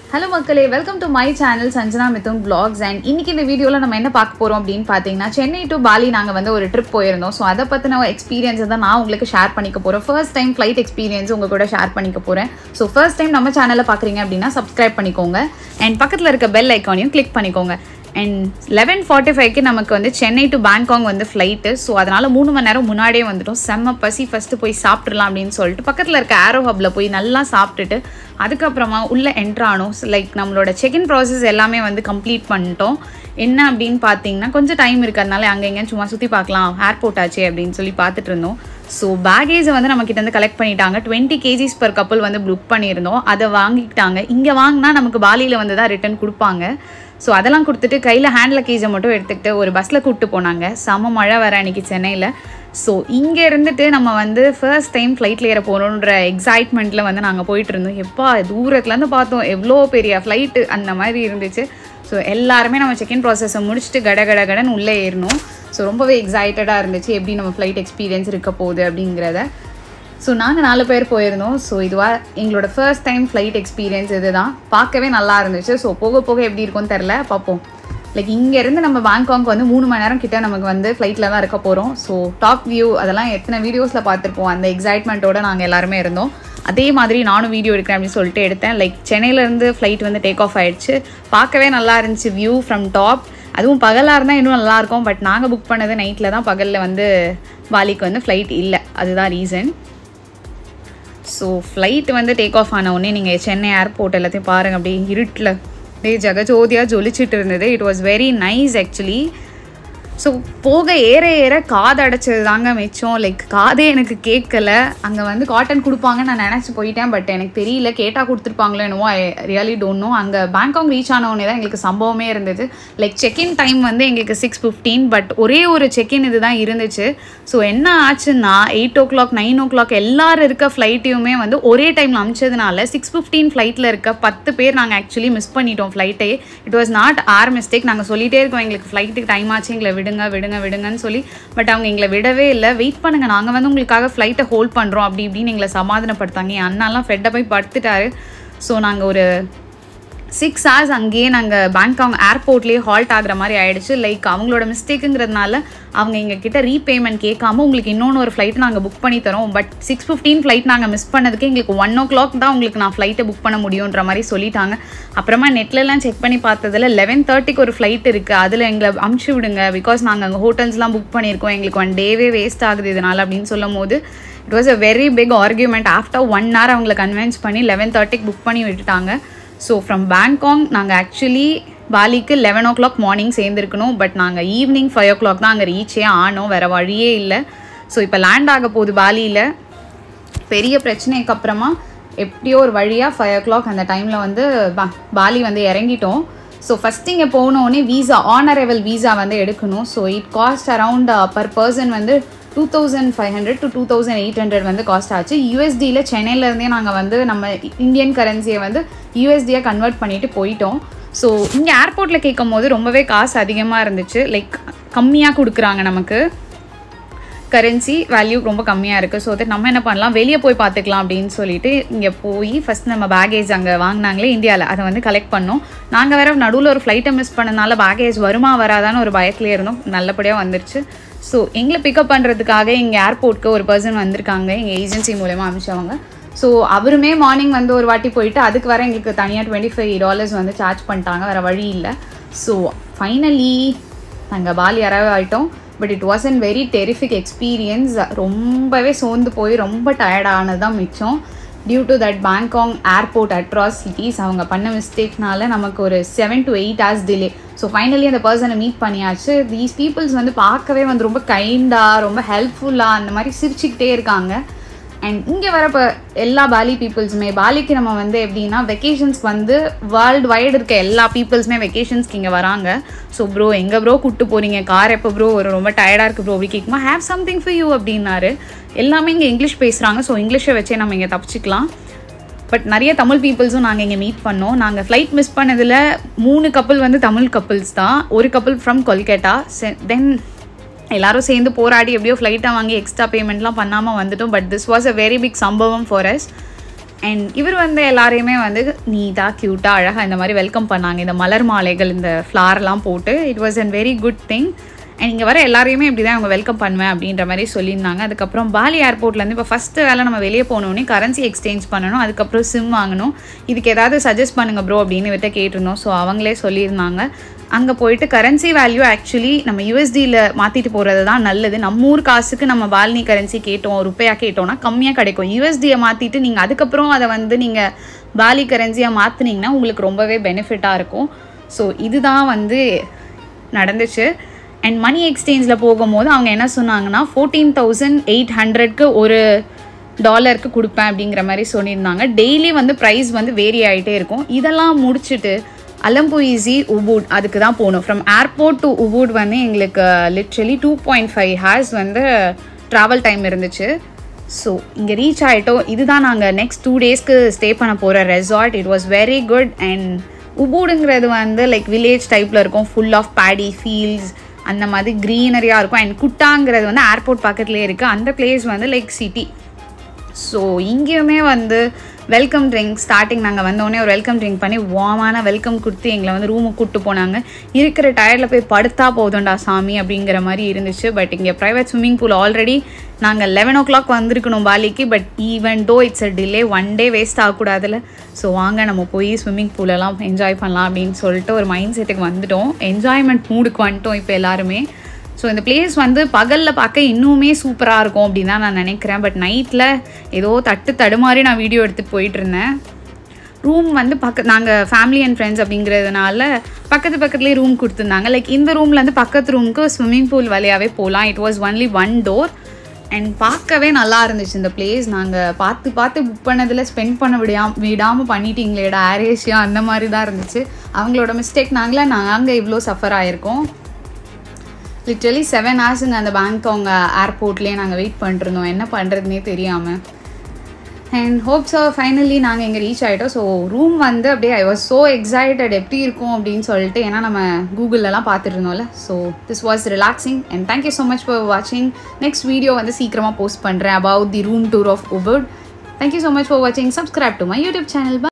hello மக்களே welcome to my channel Sanjana Mithun vlogs and இன்னைக்கு இந்த வீடியோவில் நம்ம என்ன பார்க்க போகிறோம் அப்படின்னு பார்த்தீங்கன்னா சென்னை டு பாலி நாங்கள் வந்து ஒரு ட்ரிப் போயிருந்தோம் ஸோ அதை பற்றின எக்ஸ்பீரியன்ஸை தான் நான் உங்களுக்கு ஷேர் பண்ணிக்க போகிறேன் ஃபர்ஸ்ட் டைம் ஃப்ளைட் எக்ஸ்பீரியன்ஸ் உங்கள் கூட ஷேர் பண்ணிக்க போகிறேன் ஸோ ஃபர்ஸ்ட் டைம் நம்ம சேனலை பார்க்குறீங்க அப்படின்னா சப்ஸ்கிரைப் பண்ணிக்கோங்க அண்ட் பக்கத்தில் இருக்க பெல் ஐக்கானையும் கிளிக் பண்ணிக்கோங்க அண்ட் லெவன் ஃபார்ட்டி ஃபைவ்க்கு நமக்கு வந்து சென்னை டு பேங்காங் வந்து ஃப்ளைட்டு ஸோ அதனால் மூணு மணி நேரம் முன்னாடியே வந்துட்டோம் செம்ம பசி ஃபஸ்ட்டு போய் சாப்பிட்றலாம் அப்படின்னு சொல்லிட்டு பக்கத்தில் இருக்க ஆரோ ஹப்பில் போய் நல்லா சாப்பிட்டுட்டு அதுக்கப்புறமா உள்ளே என்ட்ரானோம் லைக் நம்மளோட செக்இன் ப்ராசஸ் எல்லாமே வந்து கம்ப்ளீட் பண்ணிட்டோம் என்ன அப்படின்னு பார்த்தீங்கன்னா கொஞ்சம் டைம் இருக்கிறதுனால அங்கே எங்கேயும் சும்மா சுற்றி பார்க்கலாம் ஏர்போர்ட் ஆச்சே அப்படின்னு சொல்லி பார்த்துட்டு இருந்தோம் ஸோ பேகேஜை வந்து நம்ம கிட்ட இருந்து கலெக்ட் பண்ணிட்டாங்க டுவெண்ட்டி கேஜிஸ் பர் கப்பல் வந்து புக் பண்ணியிருந்தோம் அதை வாங்கிக்கிட்டாங்க இங்கே வாங்கினா நமக்கு பாலியில் வந்து தான் ரிட்டர்ன் கொடுப்பாங்க ஸோ அதெல்லாம் கொடுத்துட்டு கையில் ஹேண்ட் லக்கேஜை மட்டும் எடுத்துக்கிட்டு ஒரு பஸ்ஸில் கூப்பிட்டு போனாங்க செம மழை வர அன்றைக்கி சென்னையில் ஸோ இங்கே இருந்துட்டு நம்ம வந்து ஃபர்ஸ்ட் டைம் ஃப்ளைட்டில் ஏற போகிறோன்ற எக்ஸைட்மெண்ட்டில் வந்து நாங்கள் போயிட்டு இருந்தோம் எப்பா தூரத்துலேருந்து பார்த்தோம் எவ்வளோ பெரிய ஃப்ளைட்டு அந்த மாதிரி இருந்துச்சு ஸோ எல்லாருமே நம்ம செக்இன் ப்ராசஸை முடிச்சுட்டு கட கட கடன்னு உள்ளே ஏறணும் ஸோ ரொம்பவே எக்ஸைட்டடாக இருந்துச்சு எப்படி நம்ம ஃப்ளைட் எக்ஸ்பீரியன்ஸ் இருக்க போகுது அப்படிங்கிறத ஸோ நாங்கள் நாலு பேர் போயிருந்தோம் ஸோ இதுவாக எங்களோட ஃபர்ஸ்ட் டைம் ஃப்ளைட் எக்ஸ்பீரியன்ஸ் இது தான் பார்க்கவே நல்லா இருந்துச்சு ஸோ போக போக எப்படி இருக்கும்னு தெரில பார்ப்போம் லைக் இங்கேருந்து நம்ம பேங்காக் வந்து மூணு மணி நேரம் கிட்ட நமக்கு வந்து ஃப்ளைட்டில் தான் இருக்க போகிறோம் ஸோ டாப் வியூ அதெல்லாம் எத்தனை வீடியோஸில் பார்த்துருப்போம் அந்த எக்ஸைட்மெண்ட்டோட நாங்கள் எல்லாருமே இருந்தோம் அதே மாதிரி நானும் வீடியோ எடுக்கிறேன் அப்படின்னு சொல்லிட்டு எடுத்தேன் லைக் சென்னையிலேருந்து ஃப்ளைட் வந்து டேக் ஆஃப் ஆயிடுச்சு பார்க்கவே நல்லா இருந்துச்சு வியூ ஃப்ரம் டாப் அதுவும் பகலாக இருந்தால் இன்னும் நல்லாயிருக்கும் பட் நாங்கள் புக் பண்ணது நைட்டில் தான் பகலில் வந்து பாலிக்கு வந்து ஃப்ளைட் இல்லை அதுதான் ரீசன் ஸோ ஃப்ளைட் வந்து டேக் ஆஃப் ஆன உடனே நீங்கள் சென்னை ஏர்போர்ட் எல்லாத்தையும் பாருங்கள் அப்படியே இருட்டில் அப்படியே ஜெகஜோதியாக ஜொலிச்சிட்டு இருந்தது it was very nice actually so போக ஏற ஏற காது அடைச்சது தாங்க மிச்சம் லைக் காதே எனக்கு கேட்கல அங்கே வந்து காட்டன் கொடுப்பாங்கன்னு நான் நினச்சி போயிட்டேன் பட் எனக்கு தெரியல கேட்டால் கொடுத்துருப்பாங்களோ என்னவோ ஐ ரியலி டோன்ட் நோ அங்கே பேங்காக் ரீச் ஆனவொடனே தான் எங்களுக்கு சம்பவமே இருந்தது லைக் செக்இன் டைம் வந்து எங்களுக்கு சிக்ஸ் ஃபிஃப்டீன் பட் ஒரே ஒரு செக்இன் இது தான் இருந்துச்சு ஸோ என்ன ஆச்சுன்னா eight o'clock nine o'clock எல்லாரும் இருக்க ஃப்ளைட்டையுமே வந்து ஒரே டைமில் அமிச்சதுனால சிக்ஸ் ஃபிஃப்டீன் ஃப்ளைட்டில் இருக்க பத்து பேர் நாங்கள் ஆக்சுவலி மிஸ் பண்ணிட்டோம் ஃப்ளைட்டே it was not our mistake நாங்கள் சொல்லிட்டே இருக்கோம் எங்களுக்கு ஃப்ளைட்டுக்கு டைம் ஆச்சு எங்களை விடுங்க விடுங்க விடுங்கன்னு சொல்லி பட் அவங்க எங்களை விடவே இல்லை வெயிட் பண்ணுங்கள் நாங்கள் வந்து உங்களுக்காக ஃப்ளைட்டை ஹோல்ட் பண்ணுறோம் அப்படி இப்படின்னு எங்களை சமாதானப்படுத்தாங்க என் அண்ணாலாம் ஃபெட்டை போய் படுத்துட்டாரு ஸோ நாங்கள் ஒரு சிக்ஸ் ஹவர்ஸ் அங்கேயே நாங்கள் பேங்காங் ஏர்போர்ட்லேயே ஹால்ட் ஆகிற மாதிரி ஆயிடுச்சு லைக் அவங்களோட மிஸ்டேக்குங்கிறதுனால அவங்க எங்கள் கிட்ட ரீபேமெண்ட் கேட்காம உங்களுக்கு இன்னொன்று ஒரு ஃப்ளைட் நாங்கள் புக் பண்ணி தரோம் பட் சிக்ஸ் ஃபிஃப்டீன் ஃப்ளைட் நாங்கள் மிஸ் பண்ணதுக்கு எங்களுக்கு ஒன் ஓ கிளாக் தான் உங்களுக்கு நான் ஃப்ளைட்டை புக் பண்ண முடியுன்ற மாதிரி சொல்லிட்டாங்க அப்புறமா நெட்லலாம் செக் பண்ணி பார்த்ததில் லெவன் தேர்ட்டிக்கு ஒரு ஃப்ளைட் இருக்குது அதில் எங்களை அமுச்சு விடுங்க பிகாஸ் நாங்கள் அங்கே ஹோட்டல்ஸ்லாம் புக் பண்ணியிருக்கோம் எங்களுக்கு ஒன் டேவே வேஸ்ட் ஆகுது இதனால் அப்படின்னு சொல்லும் போது it was a very big argument after one hour அவங்களை கன்வின்ஸ் பண்ணி லெவன் தேர்ட்டிக்கு புக் பண்ணி விட்டுட்டாங்க ஸோ ஃப்ரம் பேங்காங் நாங்கள் ஆக்சுவலி பாலிக்கு லெவன் ஓ கிளாக் மார்னிங் சேர்ந்துருக்கணும் பட் நாங்கள் ஈவினிங் ஃபைவ் ஓ கிளாக் தான் அங்கே ரீச்சே ஆனோம் வேறு வழியே இல்லை ஸோ இப்போ லேண்ட் ஆக போகுது பாலியில் பெரிய பிரச்சனைக்கு அப்புறமா எப்படியோ ஒரு வழியாக ஃபைவ் ஓ கிளாக் அந்த டைமில் வந்து பா பாலி வந்து இறங்கிட்டோம் ஸோ ஃபஸ்ட் இங்கே போனோடனே வீசா ஆனரேவல் வீசா வந்து எடுக்கணும் so it cost around per person வந்து two thousand five hundred to two thousand eight hundred வந்து காஸ்ட் ஆச்சு யூஎஸ்டியில் சென்னையிலேருந்தே நாங்கள் வந்து நம்ம இந்தியன் கரன்சியை வந்து யூஎஸ்டியாக கன்வெர்ட் பண்ணிட்டு போயிட்டோம் ஸோ இங்கே ஏர்போர்ட்டில் கேட்கும் போது ரொம்பவே காசு அதிகமாக இருந்துச்சு லைக் கம்மியாக கொடுக்குறாங்க நமக்கு கரன்சி வேல்யூ ரொம்ப கம்மியாக இருக்குது ஸோ தட் நம்ம என்ன பண்ணலாம் வெளியே போய் பார்த்துக்கலாம் அப்படின்னு சொல்லிட்டு இங்கே போய் ஃபஸ்ட் நம்ம பேகேஜ் அங்கே வாங்கினாங்களே இந்தியாவில் அதை வந்து கலெக்ட் பண்ணோம் நாங்கள் வேறு நடுவில் ஒரு ஃப்ளைட்டை மிஸ் பண்ணனால பேகேஜ் வருமா வராதான்னு ஒரு பயத்துலேயே இருந்தோம் நல்லபடியாக வந்துருச்சு ஸோ எங்களை பிக்கப் பண்ணுறதுக்காக இங்கே ஏர்போர்ட்க்கு ஒரு பர்சன் வந்திருக்காங்க எங்கள் ஏஜென்சி மூலயமா அனுப்பிச்சவங்க ஸோ அவருமே மார்னிங் வந்து ஒரு வாட்டி போயிட்டு அதுக்கு வர எங்களுக்கு தனியாக டுவெண்ட்டி ஃபைவ் டாலர்ஸ் வந்து சார்ஜ் பண்ணிட்டாங்க வேறு வழி இல்லை ஸோ ஃபைனலி நாங்கள் பாலி அரைவ் ஆகிட்டோம் but it was an very terrific experience ரொம்பவே சோர்ந்து போய் ரொம்ப டயர்டானது தான் மிச்சம் due to that Bangkok airport atrocities அவங்க பண்ண மிஸ்டேக்னால நமக்கு ஒரு seven to eight hours delay so finally அந்த பர்சனை மீட் பண்ணியாச்சு தீஸ் பீப்புள்ஸ் வந்து பார்க்கவே வந்து ரொம்ப கைண்டாக ரொம்ப ஹெல்ப்ஃபுல்லாக அந்த மாதிரி சிரிச்சுக்கிட்டே இருக்காங்க அண்ட் இங்கே வரப்போ எல்லா பாலி பீப்புள்ஸுமே பாலிக்கு நம்ம வந்து எப்படின்னா வெக்கேஷன்ஸ் வந்து வேர்ல்டு வைடு இருக்க எல்லா பீப்புள்ஸுமே வெக்கேஷன்ஸ்க்கு இங்கே வராங்க ஸோ ப்ரோ எங்கே ப்ரோ கூப்பிட்டு போகிறீங்க கார் எப்போ ப்ரோ ஒரு ரொம்ப டயர்டாக இருக்குது ப்ரோ அப்படி கேட்குமா ஹேவ் சம்திங் ஃபார் யூ அப்படின்னாரு எல்லாமே இங்கே இங்கிலீஷ் பேசுகிறாங்க ஸோ இங்கிலீஷை வச்சே நம்ம இங்கே தப்பிச்சிக்கலாம் பட் நிறைய தமிழ் பீப்புள்ஸும் நாங்கள் இங்கே மீட் பண்ணோம் நாங்கள் ஃப்ளைட் மிஸ் பண்ணதில் மூணு கப்பல் வந்து தமிழ் கப்பல்ஸ் தான் ஒரு கப்பல் ஃப்ரம் கொல்கட்டா தென் எல்லாரும் சேர்ந்து போராடி எப்படியோ ஃப்ளைட்டை வாங்கி எக்ஸ்ட்ரா பேமெண்ட்லாம் பண்ணாமல் வந்துட்டோம் but this was a very big சம்பவம் ஃபார் அஸ் அண்ட் இவர் வந்து எல்லாரையுமே வந்து நீட்டாக க்யூட்டாக அழகாக இந்த மாதிரி வெல்கம் பண்ணாங்க இந்த மலர் மாலைகள் இந்த ஃப்ளார்லாம் போட்டு it was an very good thing and இங்கே வர எல்லாரையுமே இப்படி தான் அவங்க வெல்கம் பண்ணுவேன் அப்படின்ற மாதிரி சொல்லியிருந்தாங்க அதுக்கப்புறம் பாலி ஏர்போர்ட்லேருந்து இப்போ ஃபஸ்ட்டு வேலை நம்ம வெளியே போனோடனே கரன்சி எக்ஸ்சேஞ்ச் பண்ணணும் அதுக்கப்புறம் சிம் வாங்கணும் இதுக்கு ஏதாவது சஜஸ்ட் பண்ணுங்க ப்ரோ அப்படின்னு இவர்கிட்ட கேட்டிருந்தோம் ஸோ அவங்களே சொல்லியிருந்தாங்க அங்கே போயிட்டு கரன்சி வேல்யூ ஆக்சுவலி நம்ம யூஎஸ்டியில் மாற்றிட்டு போகிறது தான் நல்லது நம்ம ஊர் காசுக்கு நம்ம பாலினி கரன்சி கேட்டோம் ருப்பையாக கேட்டோம்னா கம்மியாக கிடைக்கும் யூஎஸ்டியை மாற்றிட்டு நீங்கள் அதுக்கப்புறம் அதை வந்து நீங்கள் பாலி கரன்சியாக மாற்றினீங்கன்னா உங்களுக்கு ரொம்பவே பெனிஃபிட்டாக இருக்கும் ஸோ இதுதான் வந்து நடந்துச்சு அண்ட் மணி எக்ஸ்சேஞ்சில் போகும்போது அவங்க என்ன சொன்னாங்கன்னா ஃபோர்டீன் தௌசண்ட் எயிட் ஹண்ட்ரட்க்கு ஒரு டாலருக்கு கொடுப்பேன் அப்படிங்கிற மாதிரி சொல்லியிருந்தாங்க டெய்லி வந்து ப்ரைஸ் வந்து வேரி ஆகிட்டே இருக்கும் இதெல்லாம் முடிச்சுட்டு அலம்புயிசி உபூட் அதுக்கு தான் போகணும் ஃப்ரம் ஏர்போர்ட் டு உபூட் வந்து எங்களுக்கு literally two point five hours வந்து ட்ராவல் டைம் இருந்துச்சு ஸோ இங்கே ரீச் ஆகிட்டோம் இதுதான் நாங்கள் நெக்ஸ்ட் டூ டேஸ்க்கு ஸ்டே பண்ண போகிற resort it was very good and உபூடுங்கிறது வந்து லைக் வில்லேஜ் டைப்பில் இருக்கும் ஃபுல் ஆஃப் பேடி ஃபீல்ட்ஸ் அந்த மாதிரி க்ரீனரியாக இருக்கும் அண்ட் குட்டாங்கிறது வந்து ஏர்போர்ட் பக்கத்துலேயே இருக்குது அந்த பிளேஸ் வந்து லைக் சிட்டி ஸோ இங்கேயுமே வந்து வெல்கம் ட்ரிங்க் ஸ்டார்டிங் நாங்கள் வந்தோடனே ஒரு வெல்கம் ட்ரிங்க் பண்ணி வாமான வெல்கம் கொடுத்து எங்களை வந்து ரூமுக்கு கூப்பிட்டு போனாங்க இருக்கிற டயரில் போய் படுத்தா போதும்டா சாமி அப்படிங்கிற மாதிரி இருந்துச்சு பட் இங்கே ப்ரைவேட் ஸ்விம்மிங் பூல் ஆல்ரெடி நாங்கள் லெவன் ஓ கிளாக் வந்திருக்கணும் பாலிக்கு but even though it's a delay one day waste ஆகக்கூடாதுல்ல ஸோ வாங்க நம்ம போய் ஸ்விம்மிங் பூலெல்லாம் என்ஜாய் பண்ணலாம் அப்படின்னு சொல்லிட்டு ஒரு மைண்ட் செட்டுக்கு வந்துட்டோம் என்ஜாய்மெண்ட் மூடுக்கு வந்துட்டோம் இப்போ எல்லாருமே ஸோ இந்த பிளேஸ் வந்து பகலில் பார்க்க இன்னுமே சூப்பராக இருக்கும் அப்படின்னு தான் நான் நினைக்கிறேன் பட் நைட்டில் ஏதோ தட்டு தடுமாறி நான் வீடியோ எடுத்துகிட்டு போயிட்டு இருந்தேன் ரூம் வந்து பக்க நாங்கள் ஃபேமிலி அண்ட் ஃப்ரெண்ட்ஸ் அப்படிங்கிறதுனால பக்கத்து பக்கத்துலேயே ரூம் கொடுத்துருந்தாங்க லைக் இந்த ரூம்லேருந்து பக்கத்து ரூமுக்கு ஸ்விம்மிங் பூல் வழியாகவே போகலாம் it was only one door and பார்க்கவே நல்லா இருந்துச்சு இந்த பிளேஸ் நாங்கள் பார்த்து பார்த்து புக் பண்ணதில் ஸ்பெண்ட் பண்ண விடாம விடாமல் பண்ணிட்டீங்களேடா ஏரேஷியா அந்த மாதிரி தான் இருந்துச்சு அவங்களோட மிஸ்டேக் நாங்களே நாங்கள் இவ்வளோ சஃபர் ஆகிருக்கோம் லிட்ரலி செவன் ஹவர்ஸுங்க அந்த பேங்க் அவங்க ஏர்போர்ட்லேயே நாங்கள் வெயிட் பண்ணிருந்தோம் என்ன பண்ணுறதுனே தெரியாமல் அண்ட் ஹோப் ஸோ ஃபைனலி நாங்கள் இங்கே ரீச் ஆகிட்டோம் ஸோ ரூம் வந்து அப்படியே ஐ வாஸ் ஸோ எக்ஸைட்டட் எப்படி இருக்கும் அப்படின்னு சொல்லிட்டு ஏன்னா நம்ம கூகுளெலாம் பார்த்துட்டு இருந்தோம்ல so this was relaxing and thank you so much for வாட்சிங் நெக்ஸ்ட் வீடியோ வந்து சீக்கிரமாக போஸ்ட் பண்ணுறேன் about the room tour of Ubud thank you so much for வாட்சிங் subscribe to my YouTube channel